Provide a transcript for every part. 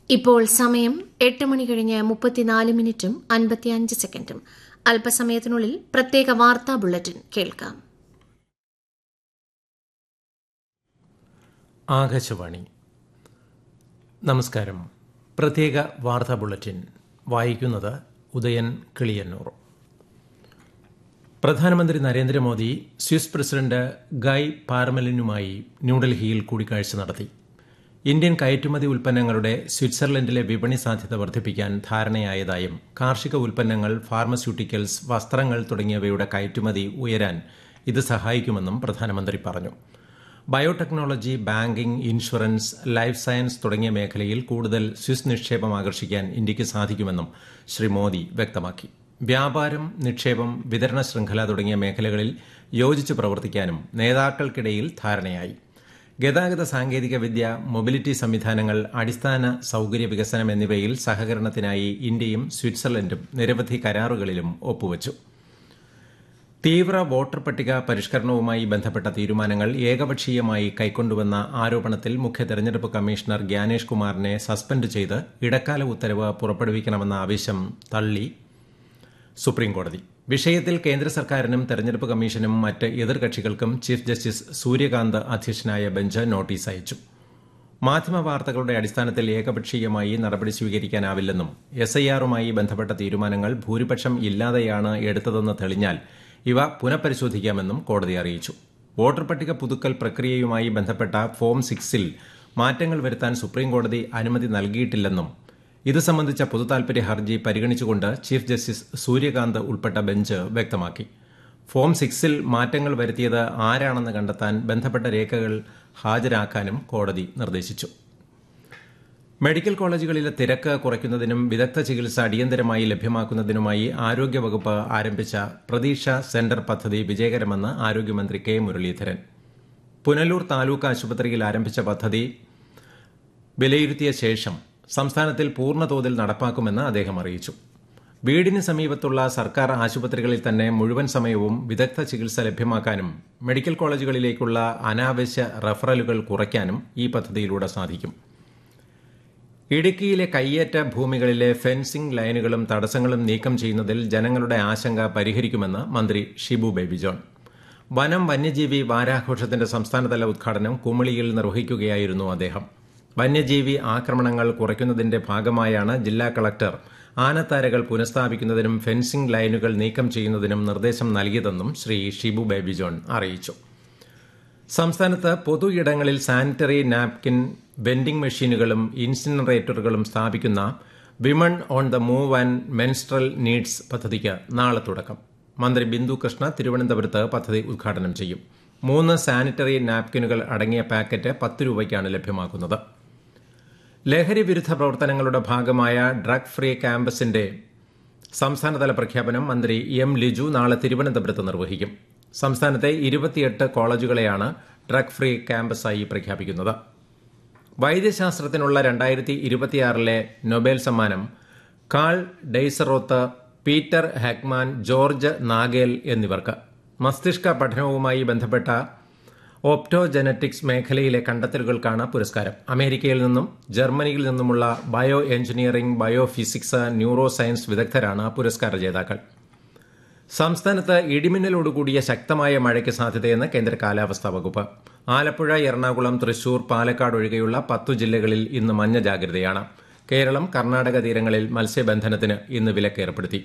ഇപ്പോൾ സമയം എട്ട് മണി കഴിഞ്ഞ് മുപ്പത്തിനാല് മിനിറ്റും അൻപത്തിയഞ്ച് സെക്കൻഡും അല്പസമയത്തിനുള്ളിൽ പ്രത്യേക വാർത്താ ബുള്ളറ്റിൻ കേൾക്കാം ആകാശവാണി നമസ്കാരം പ്രത്യേക വാർത്താ ബുള്ളറ്റിൻ വായിക്കുന്നത് ഉദയൻ കിളിയന്നൂർ പ്രധാനമന്ത്രി നരേന്ദ്രമോദി സ്വിസ് പ്രസിഡന്റ് ഗായ് പാർമലിനുമായി ന്യൂഡൽഹിയിൽ കൂടിക്കാഴ്ച നടത്തി ഇന്ത്യൻ കയറ്റുമതി ഉൽപ്പന്നങ്ങളുടെ സ്വിറ്റ്സർലൻഡിലെ വിപണി സാധ്യത വർദ്ധിപ്പിക്കാൻ ധാരണയായതായും കാർഷിക ഉൽപ്പന്നങ്ങൾ ഫാർമസ്യൂട്ടിക്കൽസ് വസ്ത്രങ്ങൾ തുടങ്ങിയവയുടെ കയറ്റുമതി ഉയരാൻ ഇത് സഹായിക്കുമെന്നും പ്രധാനമന്ത്രി പറഞ്ഞു biotechnology banking insurance life science തുടങ്ങിയ മേഖലയിൽ കൂടുതൽ സ്വിസ് നിക്ഷേപം ആകർഷിക്കാൻ ഇന്ത്യക്ക് സാധിക്കുമെന്നും ശ്രീ മോദി വ്യക്തമാക്കി വ്യാപാരം നിക്ഷേപം വിതരണ ശൃംഖല തുടങ്ങിയ മേഖലകളിൽ യോജിച്ച് പ്രവർത്തിക്കാനും നേതാക്കൾക്കിടയിൽ ധാരണയായി ഗതാഗത സാങ്കേതിക വിദ്യ മൊബിലിറ്റി സംവിധാനങ്ങൾ അടിസ്ഥാന സൌകര്യ വികസനം എന്നിവയിൽ സഹകരണത്തിനായി ഇന്ത്യയും സ്വിറ്റ്സർലൻഡും നിരവധി കരാറുകളിലും ഒപ്പുവച്ചു തീവ്ര വോട്ടർ പട്ടിക പരിഷ്കരണവുമായി ബന്ധപ്പെട്ട തീരുമാനങ്ങൾ ഏകപക്ഷീയമായി കൈക്കൊണ്ടുവന്ന ആരോപണത്തിൽ മുഖ്യ തെരഞ്ഞെടുപ്പ് കമ്മീഷണർ ഗ്യാനേഷ് കുമാറിനെ സസ്പെൻഡ് ചെയ്ത് ഇടക്കാല ഉത്തരവ് പുറപ്പെടുവിക്കണമെന്ന ആവശ്യം തള്ളി സുപ്രീംകോടതി വിഷയത്തിൽ കേന്ദ്ര സർക്കാരിനും തെരഞ്ഞെടുപ്പ് കമ്മീഷനും മറ്റ് എതിർകക്ഷികൾക്കും ചീഫ് ജസ്റ്റിസ് സൂര്യകാന്ത് അധ്യക്ഷനായ ബെഞ്ച് നോട്ടീസ് അയച്ചു മാധ്യമ വാർത്തകളുടെ അടിസ്ഥാനത്തിൽ ഏകപക്ഷീയമായി നടപടി സ്വീകരിക്കാനാവില്ലെന്നും എസ് ഐ ആറുമായി ബന്ധപ്പെട്ട തീരുമാനങ്ങൾ ഭൂരിപക്ഷം ഇല്ലാതെയാണ് എടുത്തതെന്ന് തെളിഞ്ഞാൽ ഇവ പുനഃപരിശോധിക്കാമെന്നും കോടതി അറിയിച്ചു വോട്ടർ പട്ടിക പുതുക്കൽ പ്രക്രിയയുമായി ബന്ധപ്പെട്ട ഫോം സിക്സിൽ മാറ്റങ്ങൾ വരുത്താൻ സുപ്രീംകോടതി അനുമതി നൽകിയിട്ടില്ലെന്നും ഇത് സംബന്ധിച്ച പൊതുതാൽപര്യ ഹർജി പരിഗണിച്ചുകൊണ്ട് ചീഫ് ജസ്റ്റിസ് സൂര്യകാന്ത് ഉൾപ്പെട്ട ബെഞ്ച് വ്യക്തമാക്കി ഫോം സിക്സിൽ മാറ്റങ്ങൾ വരുത്തിയത് ആരാണെന്ന് കണ്ടെത്താൻ ബന്ധപ്പെട്ട രേഖകൾ ഹാജരാക്കാനും കോടതി നിർദ്ദേശിച്ചു മെഡിക്കൽ കോളേജുകളിലെ തിരക്ക് കുറയ്ക്കുന്നതിനും വിദഗ്ധ ചികിത്സ അടിയന്തരമായി ലഭ്യമാക്കുന്നതിനുമായി ആരോഗ്യവകുപ്പ് ആരംഭിച്ച പ്രതീക്ഷ സെന്റർ പദ്ധതി വിജയകരമെന്ന് ആരോഗ്യമന്ത്രി കെ മുരളീധരൻ പുനലൂർ താലൂക്ക് ആശുപത്രിയിൽ ആരംഭിച്ച പദ്ധതി വിലയിരുത്തിയ ശേഷം സംസ്ഥാനത്തിൽ പൂർണ്ണതോതിൽ നടപ്പാക്കുമെന്ന് അദ്ദേഹം അറിയിച്ചു വീടിന് സമീപത്തുള്ള സർക്കാർ ആശുപത്രികളിൽ തന്നെ മുഴുവൻ സമയവും വിദഗ്ധ ചികിത്സ ലഭ്യമാക്കാനും മെഡിക്കൽ കോളേജുകളിലേക്കുള്ള അനാവശ്യ റഫറലുകൾ കുറയ്ക്കാനും ഈ പദ്ധതിയിലൂടെ സാധിക്കും ഇടുക്കിയിലെ കയ്യേറ്റ ഭൂമികളിലെ ഫെൻസിംഗ് ലൈനുകളും തടസ്സങ്ങളും നീക്കം ചെയ്യുന്നതിൽ ജനങ്ങളുടെ ആശങ്ക പരിഹരിക്കുമെന്ന് മന്ത്രി ഷിബു ബേബി ജോൺ വനം വന്യജീവി വാരാഘോഷത്തിന്റെ സംസ്ഥാനതല ഉദ്ഘാടനം കുമളിയിൽ നിർവഹിക്കുകയായിരുന്നു അദ്ദേഹം വന്യജീവി ആക്രമണങ്ങൾ കുറയ്ക്കുന്നതിന്റെ ഭാഗമായാണ് ജില്ലാ കളക്ടർ ആനത്താരകൾ പുനഃസ്ഥാപിക്കുന്നതിനും ഫെൻസിംഗ് ലൈനുകൾ നീക്കം ചെയ്യുന്നതിനും നിർദ്ദേശം നൽകിയതെന്നും ശ്രീ ഷിബു ബേബി ജോൺ അറിയിച്ചു സംസ്ഥാനത്ത് പൊതു ഇടങ്ങളിൽ സാനിറ്ററി നാപ്കിൻ വെൻഡിംഗ് മെഷീനുകളും ഇൻസിനറേറ്ററുകളും സ്ഥാപിക്കുന്ന women on the move and menstrual needs പദ്ധതിക്ക് നാളെ തുടക്കം മന്ത്രി ബിന്ദു കൃഷ്ണ തിരുവനന്തപുരത്ത് പദ്ധതി ഉദ്ഘാടനം ചെയ്യും മൂന്ന് സാനിറ്ററി നാപ്കിനുകൾ അടങ്ങിയ പാക്കറ്റ് പത്ത് രൂപയ്ക്കാണ് ലഭ്യമാക്കുന്നത് ലഹരി വിരുദ്ധ പ്രവർത്തനങ്ങളുടെ ഭാഗമായ ഡ്രഗ് ഫ്രീ ക്യാമ്പസിന്റെ സംസ്ഥാനതല പ്രഖ്യാപനം മന്ത്രി എം ലിജു നാളെ തിരുവനന്തപുരത്ത് നിർവഹിക്കും സംസ്ഥാനത്തെ ഇരുപത്തിയെട്ട് കോളേജുകളെയാണ് ഡ്രഗ് ഫ്രീ ക്യാമ്പസായി പ്രഖ്യാപിക്കുന്നത് വൈദ്യശാസ്ത്രത്തിനുള്ള രണ്ടായിരത്തി ഇരുപത്തിയാറിലെ നൊബേൽ സമ്മാനം Karl Deisseroth Peter Hegemann George Nagel എന്നിവർക്ക് മസ്തിഷ്ക പഠനവുമായി ബന്ധപ്പെട്ട ഓപ്റ്റോജനറ്റിക്സ് മേഖലയിലെ കണ്ടെത്തലുകൾക്കാണ് പുരസ്കാരം അമേരിക്കയിൽ നിന്നും ജർമ്മനിയിൽ നിന്നുമുള്ള bioengineering biophysics neuroscience വിദഗ്ധരാണ് പുരസ്കാര ജേതാക്കൾ സംസ്ഥാനത്ത് ഇടിമിന്നലോടുകൂടിയ ശക്തമായ മഴയ്ക്ക് സാധ്യതയെന്ന് കേന്ദ്ര കാലാവസ്ഥാ വകുപ്പ് ആലപ്പുഴ എറണാകുളം തൃശൂർ പാലക്കാട് ഒഴികെയുള്ള പത്തു ജില്ലകളിൽ ഇന്ന് മഞ്ഞ ജാഗ്രതയാണ് കേരളം കർണാടക തീരങ്ങളിൽ മത്സ്യബന്ധനത്തിന് ഇന്ന് വിലക്കേർപ്പെടുത്തി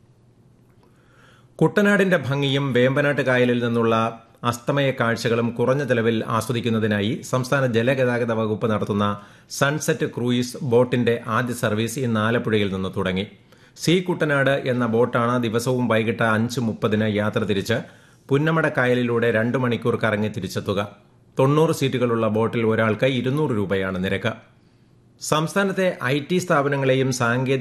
കുട്ടനാടിന്റെ ഭംഗിയും വേമ്പനാട്ട് കായലിൽ നിന്നുള്ള അസ്തമയ കാഴ്ചകളും കുറഞ്ഞ ചെലവിൽ ആസ്വദിക്കുന്നതിനായി സംസ്ഥാന ജലഗതാഗത വകുപ്പ് നടത്തുന്ന സൺസെറ്റ് ക്രൂയിസ് ബോട്ടിന്റെ ആദ്യ സർവീസ് ഇന്ന് ആലപ്പുഴയിൽ നിന്ന് തുടങ്ങി സി കുട്ടനാട് എന്ന ബോട്ടാണ് ദിവസവും വൈകിട്ട് അഞ്ച് മുപ്പതിന് യാത്ര തിരിച്ച് പുന്നമട കായലിലൂടെ രണ്ട് മണിക്കൂർ കറങ്ങി തിരിച്ചെത്തുക തൊണ്ണൂറ് സീറ്റുകളുള്ള ബോട്ടിൽ ഒരാൾക്ക് ഇരുന്നൂറ് രൂപയാണ് നിരക്ക് സംസ്ഥാനത്തെ ഐ ടി സ്ഥാപനങ്ങളെയും സാങ്കേതിക